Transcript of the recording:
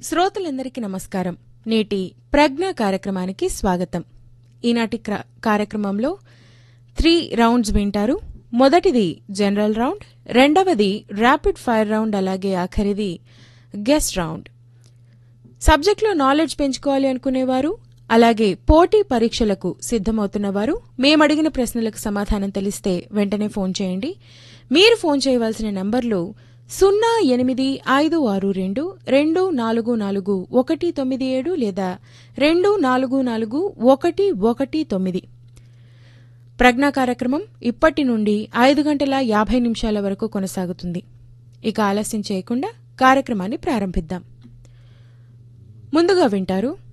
శ్రోతలందరికీ నమస్కారం నేటి ప్రజ్ఞ కార్యక్రమానికి స్వాగతం ఈనాటి క్ర- కార్యక్రమంలో త్రీ రౌండ్స్ వింటారు మొదటిది జనరల్ రౌండ్ రెండవది ర్యాపిడ్ ఫైర్ రౌండ్ అలాగే ఆఖరిది గెస్ట్ రౌండ్ సబ్జెక్టులో నాలెడ్జ్ పెంచుకోవాలి అనుకునేవారు అలాగే పోటీ పరీక్షలకు సిద్ధమవుతున్నవారు మేమడిగిన ప్రశ్నలకు సమాధానం తెలిస్తే వెంటనే ఫోన్ చేయండి మీరు ఫోన్ చేయవలసిన నంబర్లు సున్నా ఎనిమిది ఐదు ఆరు రెండు రెండు నాలుగు నాలుగు ఒకటి తొమ్మిది ఏడు లేదా రెండు నాలుగు నాలుగు ఒకటి ఒకటి తొమ్మిది ప్రజ్ఞా కార్యక్రమం ఇప్పటి నుండి ఐదు గంటల యాభై నిమిషాల వరకు కొనసాగుతుంది ఇక ఆలస్యం చేయకుండా కార్యక్రమాన్ని ప్రారంభిద్దాం ముందుగా వింటారు